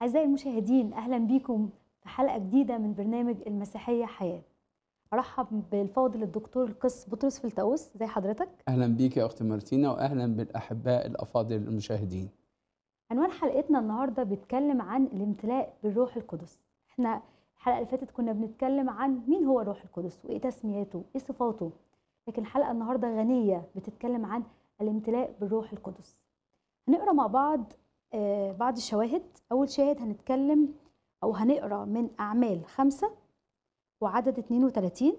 أعزائي المشاهدين أهلا بكم في حلقة جديدة من برنامج المسيحية حياة أرحب بالفاضل الدكتور القس بطرس فلتاوس زي حضرتك اهلا بيك يا اختي مارتينا واهلا بالاحباء الافاضل المشاهدين عنوان حلقتنا النهاردة بيتكلم عن الامتلاء بالروح القدس احنا الحلقة اللي فاتت كنا بنتكلم عن مين هو الروح القدس وإيه تسمياته إيه صفاته لكن الحلقة النهاردة غنية بتتكلم عن الامتلاء بالروح القدس هنقرا مع بعض آه، بعض الشواهد أول شاهد هنتكلم أو هنقرا من أعمال خمسة وعدد 32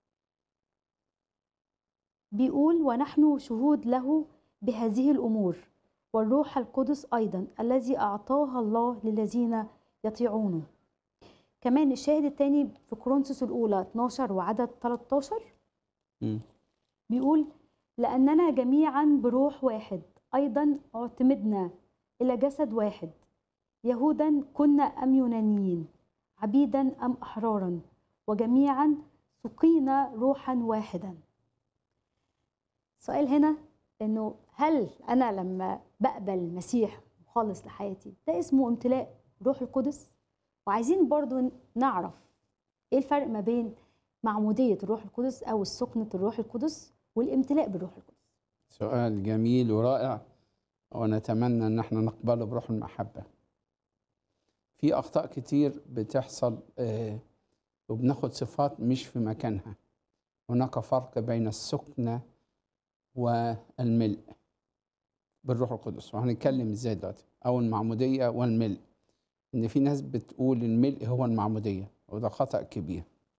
بيقول ونحن شهود له بهذه الأمور والروح القدس أيضا الذي أعطاها الله للذين يطيعونه كمان الشاهد الثاني في كورنثوس الأولى 12 وعدد 13 مم. بيقول لأننا جميعا بروح واحد أيضا اعتمدنا إلى جسد واحد يهودا كنا أم يونانيين عبيدا أم أحرارا وجميعا سقينا روحا واحدا السؤال هنا انه هل انا لما بقبل المسيح مخلص لحياتي ده اسمه امتلاء روح القدس وعايزين برضو نعرف ايه الفرق ما بين معمودية الروح القدس او السكنة الروح القدس والامتلاء بالروح القدس سؤال جميل ورائع ونتمنى ان احنا نقبله بروح المحبه في اخطاء كتير بتحصل آه، وبناخد صفات مش في مكانها هناك فرق بين السكنه والملء بالروح القدس وهنتكلم ازاي دلوقتي او المعموديه والملء ان في ناس بتقول الملء هو المعموديه وده خطا كبير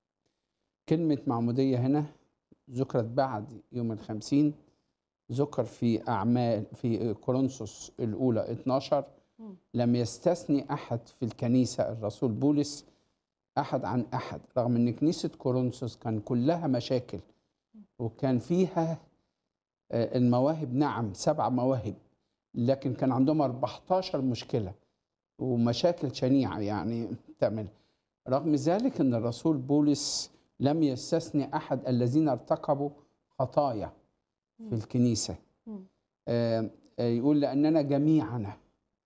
كلمه معموديه هنا ذكرت بعد يوم الخمسين ذكر في أعمال في كورنثوس الأولى 12 مم. لم يستثني أحد في الكنيسة الرسول بولس أحد عن أحد رغم أن كنيسة كورنثوس كان كلها مشاكل وكان فيها آه، المواهب نعم سبع مواهب لكن كان عندهم 14 مشكلة ومشاكل شنيعة يعني تعمل رغم ذلك أن الرسول بولس لم يستثني أحد الذين ارتكبوا خطايا في الكنيسة مم. آه، آه، يقول لأننا جميعنا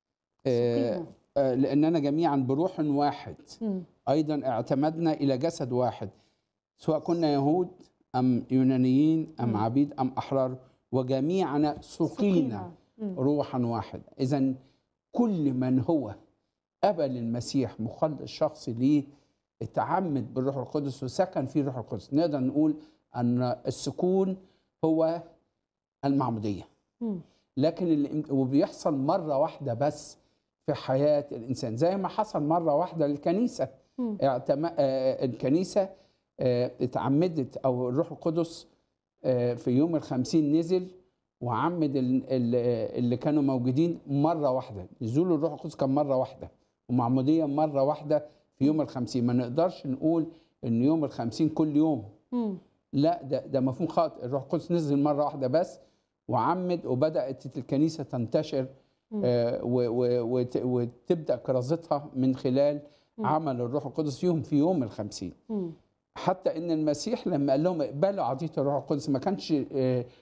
آه، سقينا. آه، لأننا جميعا بروح واحد مم. أيضا اعتمدنا إلى جسد واحد سواء كنا يهود أم يونانيين أم مم. عبيد أم أحرار وجميعنا سقينا مم. روحا واحد إذا كل من هو قبل المسيح مخلص شخصي ليه اتعمد بالروح القدس وسكن فيه الروح القدس نقدر نقول أن السكون هو المعمودية مم. لكن الإم- وبيحصل مرة واحدة بس في حياة الإنسان زي ما حصل مرة واحدة للكنيسة مم. اعتم... آه، الكنيسة آه، اتعمدت أو الروح القدس آه، في يوم الخمسين نزل وعمد ال- ال- اللي كانوا موجودين مرة واحدة نزول الروح القدس كان مرة واحدة ومعمودية مرة واحدة في يوم الخمسين ما نقدرش نقول إن يوم الخمسين كل يوم مم. لا ده ده مفهوم خاطئ الروح القدس نزل مره واحده بس وعمد وبدات الكنيسه تنتشر مم. آه، و- و- وت- وتبدا كرازتها من خلال مم. عمل الروح القدس فيهم في يوم الخمسين مم. حتى ان المسيح لما قال لهم اقبلوا عطيه الروح القدس ما كانش آه،